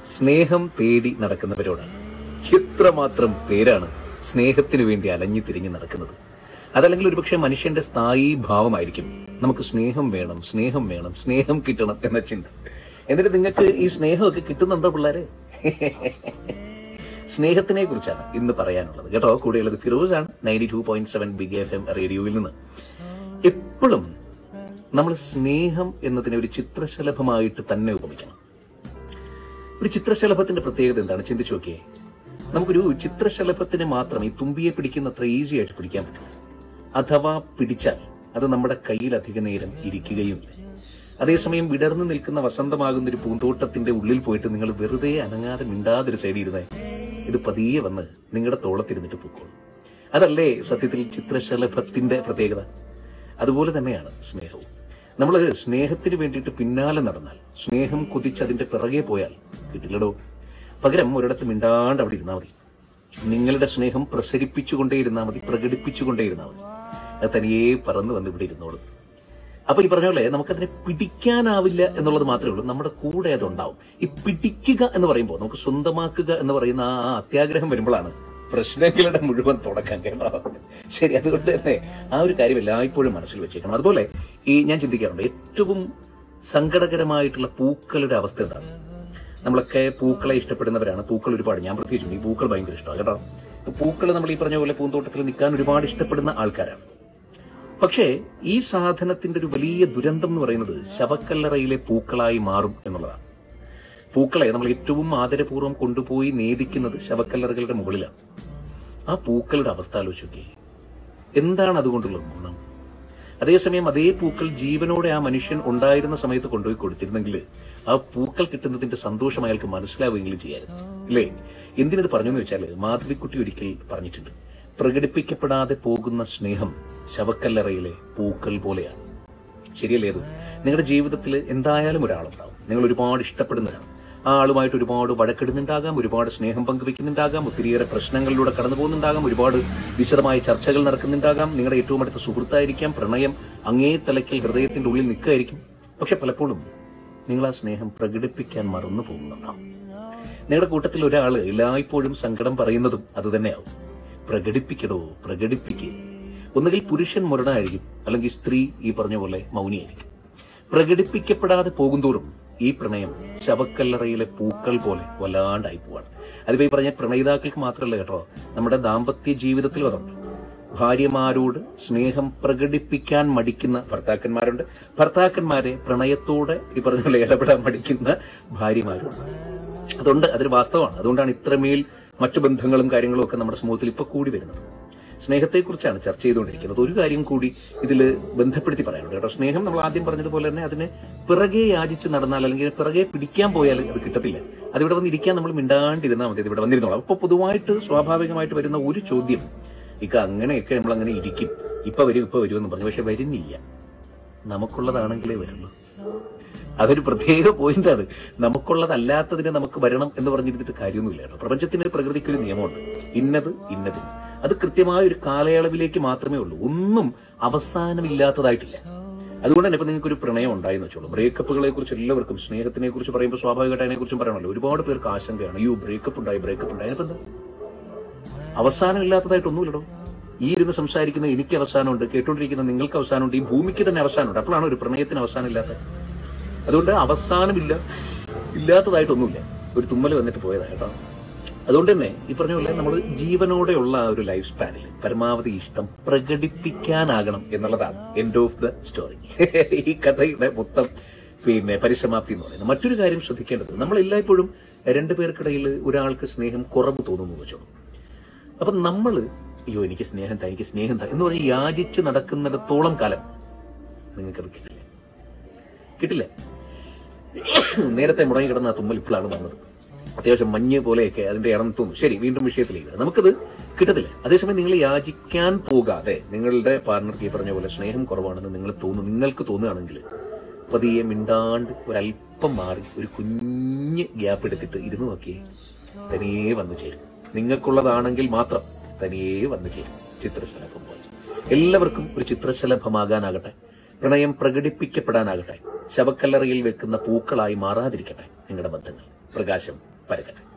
സ്നേഹം തേടി നടക്കുന്നവരോടാണ് എത്രമാത്രം പേരാണ് സ്നേഹത്തിന് വേണ്ടി അലഞ്ഞു തിരിഞ്ഞു നടക്കുന്നത് അതല്ലെങ്കിൽ ഒരുപക്ഷെ മനുഷ്യന്റെ സ്ഥായി ഭാവമായിരിക്കും നമുക്ക് സ്നേഹം വേണം സ്നേഹം വേണം സ്നേഹം കിട്ടണം എന്ന ചിന്ത എന്നിട്ട് നിങ്ങൾക്ക് ഈ സ്നേഹമൊക്കെ കിട്ടുന്നുണ്ടോ പിള്ളേരെ സ്നേഹത്തിനെ കുറിച്ചാണ് ഇന്ന് പറയാനുള്ളത് കേട്ടോ കൂടെയുള്ളത് ഫിറോസ് ആണ് ninety two point seven big F M റേഡിയോയിൽ നിന്ന് എപ്പോഴും നമ്മൾ സ്നേഹം എന്നതിനെ ഒരു ചിത്രശലഭമായിട്ട് തന്നെ ഉപമിക്കണം ഒരു ചിത്രശലഭത്തിന്റെ പ്രത്യേകത എന്താണ് ചിന്തിച്ചു നോക്കിയേ നമുക്കൊരു ചിത്രശലഭത്തിന് മാത്രം ഈ തുമ്പിയെ പിടിക്കുന്നത്ര ഈസി ആയിട്ട് പിടിക്കാൻ പറ്റില്ല അഥവാ പിടിച്ചാൽ അത് നമ്മുടെ കയ്യിൽ അധിക നേരം ഇരിക്കുകയും അതേസമയം വിടർന്നു നിൽക്കുന്ന വസന്തമാകുന്ന ഒരു പൂന്തോട്ടത്തിന്റെ ഉള്ളിൽ പോയിട്ട് നിങ്ങൾ വെറുതെ അനങ്ങാതെ മിണ്ടാതെ ഒരു സൈഡിൽ ഇരുന്നേ ഇത് പതിയെ വന്ന് നിങ്ങളുടെ തോളത്തിരുന്നിട്ട് പൊക്കോളും അതല്ലേ സത്യത്തിൽ ചിത്രശലഭത്തിന്റെ പ്രത്യേകത അതുപോലെ തന്നെയാണ് സ്നേഹവും നമ്മൾ സ്നേഹത്തിന് വേണ്ടിയിട്ട് പിന്നാലെ നടന്നാൽ സ്നേഹം കുതിച്ച് അതിന്റെ പിറകെ പോയാൽ കിട്ടില്ലടോ പകരം ഒരിടത്ത് മിണ്ടാണ്ട് അവിടെ ഇരുന്നാൽ മതി നിങ്ങളുടെ സ്നേഹം പ്രസരിപ്പിച്ചുകൊണ്ടേ ഇരുന്നാൽ മതി പ്രകടിപ്പിച്ചുകൊണ്ടേ ഇരുന്നാൽ മതി അത് തനിയെ പറന്ന് വന്ന് ഇവിടെ ഇരുന്നോളും അപ്പൊ ഈ പറഞ്ഞ പോലെ നമുക്കതിനെ പിടിക്കാനാവില്ല എന്നുള്ളത് മാത്രമേ ഉള്ളൂ നമ്മുടെ കൂടെ അതുണ്ടാവും ഈ പിടിക്കുക എന്ന് പറയുമ്പോൾ നമുക്ക് സ്വന്തമാക്കുക എന്ന് പറയുന്ന ആ ആ അത്യാഗ്രഹം വരുമ്പോഴാണ് പ്രശ്നങ്ങളുടെ മുഴുവൻ തുടക്കം കേട്ടോ ശരി അതുകൊണ്ട് തന്നെ ആ ഒരു കാര്യം എല്ലായ്പ്പോഴും മനസ്സിൽ വെച്ചേക്കണം അതുപോലെ ഈ ഞാൻ ചിന്തിക്കാറുണ്ട് ഏറ്റവും സങ്കടകരമായിട്ടുള്ള പൂക്കളുടെ അവസ്ഥ എന്താണ് നമ്മളൊക്കെ പൂക്കളെ ഇഷ്ടപ്പെടുന്നവരാണ് പൂക്കൾ ഒരുപാട് ഞാൻ പ്രത്യേകിച്ചും ഈ പൂക്കൾ ഭയങ്കര ഇഷ്ടമാണ് കേട്ടോ പൂക്കൾ നമ്മൾ ഈ പറഞ്ഞ പോലെ പൂന്തോട്ടത്തിൽ നിൽക്കാൻ ഒരുപാട് ഇഷ്ടപ്പെടുന്ന ആൾക്കാരാണ് പക്ഷേ ഈ സാധനത്തിന്റെ ഒരു വലിയ ദുരന്തം എന്ന് പറയുന്നത് ശവക്കല്ലറയിലെ പൂക്കളായി മാറും എന്നുള്ളതാണ് പൂക്കളെ നമ്മൾ ഏറ്റവും ആദരപൂർവ്വം കൊണ്ടുപോയി നേദിക്കുന്നത് ശവക്കല്ലറകളുടെ മുകളിലാണ് ആ പൂക്കളുടെ അവസ്ഥ ആലോചിക്കേ എന്താണ് അതുകൊണ്ടുള്ള ഗുണം അതേസമയം അതേ പൂക്കൾ ജീവനോടെ ആ മനുഷ്യൻ ഉണ്ടായിരുന്ന സമയത്ത് കൊണ്ടുപോയി കൊടുത്തിരുന്നെങ്കിൽ ആ പൂക്കൾ കിട്ടുന്നതിന്റെ സന്തോഷം അയാൾക്ക് മനസ്സിലാവുകയെങ്കിലും ചെയ്യായിരുന്നു ഇല്ലേ എന്തിനത് പറഞ്ഞു എന്ന് വെച്ചാൽ മാധവിക്കുട്ടി ഒരിക്കൽ പറഞ്ഞിട്ടുണ്ട് പ്രകടിപ്പിക്കപ്പെടാതെ പോകുന്ന സ്നേഹം ശവക്കല്ലറയിലെ പൂക്കൾ പോലെയാണ് ശരിയല്ലേ അത് നിങ്ങളുടെ ജീവിതത്തിൽ എന്തായാലും ഒരാളുണ്ടാവും നിങ്ങൾ ഒരുപാട് ഇഷ്ടപ്പെടുന്നതാണ് ആ ആളുമായിട്ട് ഒരുപാട് വഴക്കിടുന്നുണ്ടാകാം ഒരുപാട് സ്നേഹം പങ്കുവെക്കുന്നുണ്ടാകാം ഒത്തിരിയേറെ പ്രശ്നങ്ങളിലൂടെ കടന്നു പോകുന്നുണ്ടാകാം ഒരുപാട് വിശദമായ ചർച്ചകൾ നടക്കുന്നുണ്ടാകാം നിങ്ങളുടെ ഏറ്റവും അടുത്ത സുഹൃത്തായിരിക്കാം പ്രണയം അങ്ങേ തലയ്ക്കൽ ഹൃദയത്തിന്റെ ഉള്ളിൽ നിൽക്കുകയായിരിക്കും പക്ഷെ പലപ്പോഴും നിങ്ങൾ ആ സ്നേഹം പ്രകടിപ്പിക്കാൻ മറന്നു പോകുന്നുണ്ടാവും നിങ്ങളുടെ കൂട്ടത്തിൽ ഒരാൾ എല്ലായ്പ്പോഴും സങ്കടം പറയുന്നതും അത് തന്നെയാവും പ്രകടിപ്പിക്കടോ പ്രകടിപ്പിക്കുക ഒന്നുകിൽ പുരുഷൻ മുരടായിരിക്കും അല്ലെങ്കിൽ സ്ത്രീ ഈ പറഞ്ഞ പോലെ മൗനിയായിരിക്കും പ്രകടിപ്പിക്കപ്പെടാതെ പോകുന്തോറും ഈ പ്രണയം ശവക്കല്ലറയിലെ പൂക്കൾ പോലെ വല്ലാണ്ടായി പോവാണ് അതിപ്പോ ഈ പറഞ്ഞ പ്രണയിതാക്കൾക്ക് മാത്രമല്ല കേട്ടോ നമ്മുടെ ദാമ്പത്യ ജീവിതത്തിലും അതുണ്ട് ഭാര്യമാരോട് സ്നേഹം പ്രകടിപ്പിക്കാൻ മടിക്കുന്ന ഭർത്താക്കന്മാരുണ്ട് ഭർത്താക്കന്മാരെ പ്രണയത്തോടെ ഈ പറഞ്ഞ പോലെ ഇടപെടാൻ മടിക്കുന്ന ഭാര്യമാരുണ്ട് അതുകൊണ്ട് അതൊരു വാസ്തവമാണ് അതുകൊണ്ടാണ് ഇത്രമേൽ മറ്റു ബന്ധങ്ങളും കാര്യങ്ങളും ഒക്കെ നമ്മുടെ സമൂഹത്തിൽ ഇപ്പൊ കൂടി വരുന്നത് സ്നേഹത്തെക്കുറിച്ചാണ് ചർച്ച ചെയ്തുകൊണ്ടിരിക്കുന്നത് ഒരു കാര്യം കൂടി ഇതിൽ ബന്ധപ്പെടുത്തി പറയാനുണ്ട് കേട്ടോ സ്നേഹം നമ്മൾ ആദ്യം പറഞ്ഞതുപോലെ തന്നെ അതിനെ പിറകെ യാചിച്ച് നടന്നാൽ അല്ലെങ്കിൽ പിറകെ പിടിക്കാൻ പോയാൽ അത് കിട്ടത്തില്ല അതിവിടെ വന്നിരിക്കാൻ നമ്മൾ മിണ്ടാണ്ടിരുന്നാൽ മതി അത് ഇവിടെ വന്നിരുന്നോളാം അപ്പൊ പൊതുവായിട്ട് സ്വാഭാവികമായിട്ട് വരുന്ന ഒരു ചോദ്യം ഇക്ക അങ്ങനെയൊക്കെ നമ്മൾ അങ്ങനെ ഇരിക്കും ഇപ്പൊ വരും ഇപ്പൊ വരും എന്ന് പറഞ്ഞു പക്ഷെ വരുന്നില്ല നമുക്കുള്ളതാണെങ്കിലേ വരുള്ളൂ അതൊരു പ്രത്യേക പോയിന്റാണ് നമുക്കുള്ളതല്ലാത്തതിനെ നമുക്ക് വരണം എന്ന് പറഞ്ഞിരുന്നിട്ട് കാര്യമൊന്നുമില്ല കേട്ടോ പ്രപഞ്ചത്തിന് പ്രകൃതിക്ക് ഒരു നിയമമുണ്ട് ഇന്നത് ഇന്നതിന് അത് കൃത്യമായ ഒരു കാലയളവിലേക്ക് മാത്രമേ ഉള്ളൂ ഒന്നും അവസാനമില്ലാത്തതായിട്ടില്ല അതുകൊണ്ട് തന്നെ ഇപ്പൊ നിങ്ങൾക്ക് ഒരു പ്രണയം ഉണ്ടായെന്ന് വെച്ചോളൂ ബ്രേക്കപ്പുകളെ കുറിച്ച് എല്ലാവർക്കും സ്നേഹത്തിനെ കുറിച്ച് പറയുമ്പോൾ സ്വാഭാവികമായിട്ട് അതിനെ കുറിച്ചും പറയണമല്ലോ ഒരുപാട് പേർക്ക് ആശങ്കയാണ് അയ്യോ ബ്രേക്കപ്പ് ഉണ്ടായി ബ്രേക്കപ്പ് ഉണ്ടായി അതിനിപ്പോ എന്താ അവസാനമില്ലാത്തതായിട്ടൊന്നുമില്ലടോ ഈ ഇരുന്ന് സംസാരിക്കുന്ന എനിക്ക് അവസാനമുണ്ട് കേട്ടോണ്ടിരിക്കുന്ന നിങ്ങൾക്ക് അവസാനമുണ്ട് ഈ ഭൂമിക്ക് തന്നെ അവസാനമുണ്ട് അപ്പോഴാണ് ഒരു പ്രണയത്തിന് അവസാനമില്ലാത്തത് അതുകൊണ്ട് അവസാനമില്ല ഇല്ലാത്തതായിട്ടൊന്നുമില്ല ഒരു തുമ്മൽ വന്നിട്ട് പോയതാ കേട്ടോ അതുകൊണ്ട് തന്നെ ഈ പറഞ്ഞ പോലെ നമ്മൾ ജീവനോടെയുള്ള ആ ഒരു ലൈഫ് സ്പാനിൽ പരമാവധി ഇഷ്ടം പ്രകടിപ്പിക്കാനാകണം എന്നുള്ളതാണ് എൻഡ് ഓഫ് ദ സ്റ്റോറി ഈ കഥയുടെ മൊത്തം പിന്നെ പരിസമാപ്തി എന്ന് പറയുന്നത് മറ്റൊരു കാര്യം ശ്രദ്ധിക്കേണ്ടത് നമ്മൾ എല്ലായ്പ്പോഴും രണ്ടുപേർക്കിടയിൽ ഒരാൾക്ക് സ്നേഹം കുറവ് തോന്നുന്നു വെച്ചോളൂ അപ്പൊ നമ്മൾ അയ്യോ എനിക്ക് സ്നേഹം താ എനിക്ക് സ്നേഹം താ എന്ന് പറഞ്ഞ് യാചിച്ച് നടക്കുന്നിടത്തോളം കാലം നിങ്ങൾക്കത് കിട്ടില്ല കിട്ടില്ല നേരത്തെ മുടങ്ങി കിടന്ന ആ തുമ്മൽ ഇപ്പോഴാണ് വന്നത് അത്യാവശ്യം മഞ്ഞ് പോലെയൊക്കെ അതിന്റെ ഇടം തോന്നും ശരി വീണ്ടും വിഷയത്തിലേക്ക് വരാം. നമുക്കത് കിട്ടത്തില്ല അതേസമയം നിങ്ങൾ യാചിക്കാൻ പോകാതെ നിങ്ങളുടെ പാർട്ണർക്ക് ഈ പറഞ്ഞ പോലെ സ്നേഹം കുറവാണെന്ന് നിങ്ങൾ തോന്നുന്നു നിങ്ങൾക്ക് തോന്നുകയാണെങ്കിൽ പതിയെ മിണ്ടാണ്ട് ഒരല്പം മാറി ഒരു കുഞ്ഞ് ഗ്യാപ്പ് എടുത്തിട്ട് ഇരുന്ന് നോക്കിയേ തനിയെ വന്നു ചേരും നിങ്ങൾക്കുള്ളതാണെങ്കിൽ മാത്രം തനിയെ വന്നു ചേരും ചിത്രശലഭം പോലെ എല്ലാവർക്കും ഒരു ചിത്രശലഭമാകാനാകട്ടെ പ്രണയം പ്രകടിപ്പിക്കപ്പെടാനാകട്ടെ ശവക്കല്ലറയിൽ വെക്കുന്ന പൂക്കളായി മാറാതിരിക്കട്ടെ നിങ്ങളുടെ ബന്ധങ്ങൾ പ്രകാശം പരക്കട്ടെ